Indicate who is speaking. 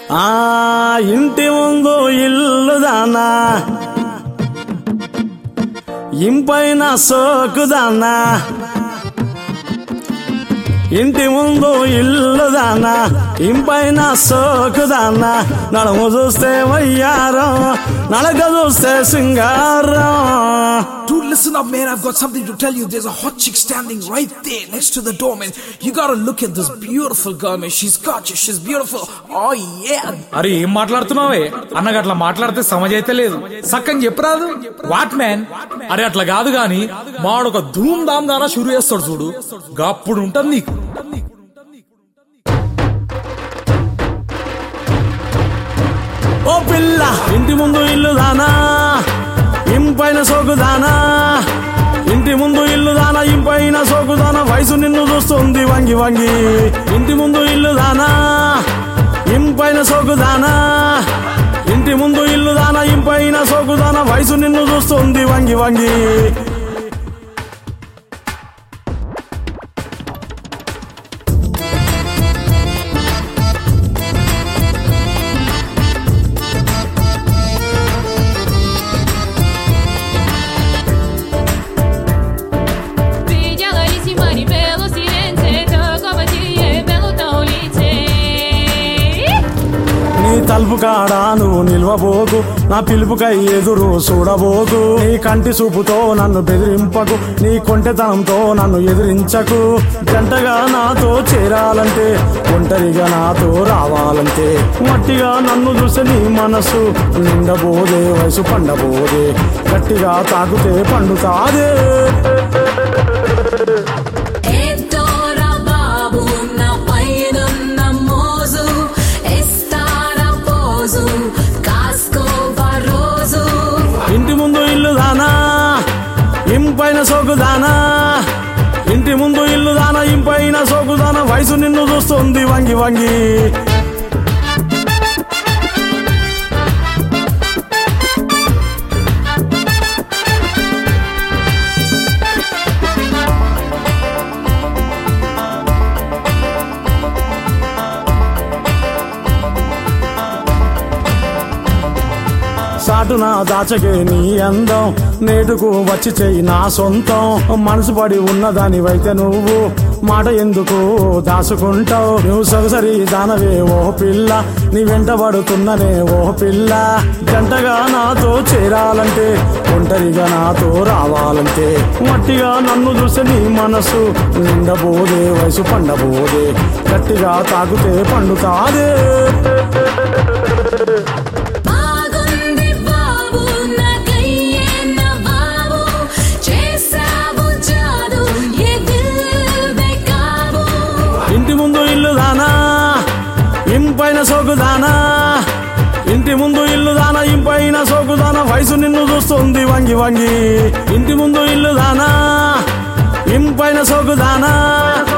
Speaker 1: ఆ ఇంటి ముందు ఇల్లు దానా ఇంపైన సోకుదానా ఇంటి ముందు ఇల్లు దానా ఇంపైన సోకుదానా నడుము చూస్తే వయ్యారం నడక చూస్తే సింగారం
Speaker 2: Dude, listen up, man. I've got something to tell you. There's a hot chick standing right there next to the door, man. You gotta look at this beautiful girl, man. She's gorgeous. She's beautiful. Oh, yeah.
Speaker 3: అరే ఏం మాట్లాడుతున్నావే అన్నగా అట్లా మాట్లాడితే సమజ్ అయితే లేదు సక్కని చెప్పరాదు వాట్ మ్యాన్ అరే అట్లా కాదు గాని మాడు ఒక ధూమ్ ధామ్ దానా షురు చేస్తాడు చూడు గప్పుడు ఉంటుంది నీకు
Speaker 1: ఓ పిల్ల ఇంటి ముందు ఇల్లు దానా ఇంపైన సోకుదానా ఇంటి ముందు ఇల్లు దానా ఇంపైన సోకుదానా వయసు నిన్ను చూస్తుంది వంగి వంగి ఇంటి ముందు ఇల్లు దానా ఇంపైన సోకుదానా ఇంటి ముందు ఇల్లు దానా ఇంపైన సోకుదానా వయసు నిన్ను చూస్తుంది వంగి వంగి
Speaker 4: Pigliagalissima di pelo silenzio, come ti bello tolice.
Speaker 1: నీ తలుపు కాడ నువ్వు నిల్వబోకు నా పిలుపుకై ఎదురు చూడబోకు నీ కంటి చూపుతో నన్ను బెదిరింపకు నీ కొంటెతనంతో నన్ను ఎదిరించకు జంటగా నాతో చేరాలంటే ఒంటరిగా నాతో రావాలంటే మట్టిగా నన్ను చూస్తే నీ మనసు నిండబోదే వయసు పండబోదే గట్టిగా తాకుతే పండుతాదే
Speaker 4: Eddora babu na painuన్న మోజు ఎస్తారా పోజు కాస్కోవా రోజు
Speaker 1: ఇంటి ముందు ఇల్లు దానా ఇంపైన సోకుదానా ఇంటి ముందు ఇల్లు దానా ఇంపైన సోకుదానా వయసు నిన్ను చూస్తుంది వంగి వంగి సాటున దాచకే నీ అందం నేటుకు వచ్చి చెయ్యి నా సొంతం మనసు పడి ఉన్నదానివైతే నువ్వు మాట ఎందుకు దాచుకుంటావు నువ్వు సొగసరి దానవే ఓ పిల్ల నీ వెంట పడుతున్ననే ఓ పిల్ల జంటగా నాతో చేరాలంటే ఒంటరిగా నాతో రావాలంటే మట్టిగా నన్ను చూస్తే నీ మనసు నిండబోదే వయసు పండబోదే గట్టిగా తాకుతే పండుతాదే
Speaker 4: బాగుంది బాబు నా కయ్యేన బాబు చేసావు జాదు ఏ దిల్ బేకాబు
Speaker 1: ఇంటి ముందు ఇల్లు దానా ఇంపైన సోకుదానా ఇంటి ముందు ఇల్లు దానా ఇంపైన సోకుదానా వయసు నిన్ను చూస్తుంది వంగి వంగి ఇంటి ముందు ఇల్లు దానా ఇంపైన సోకుదానా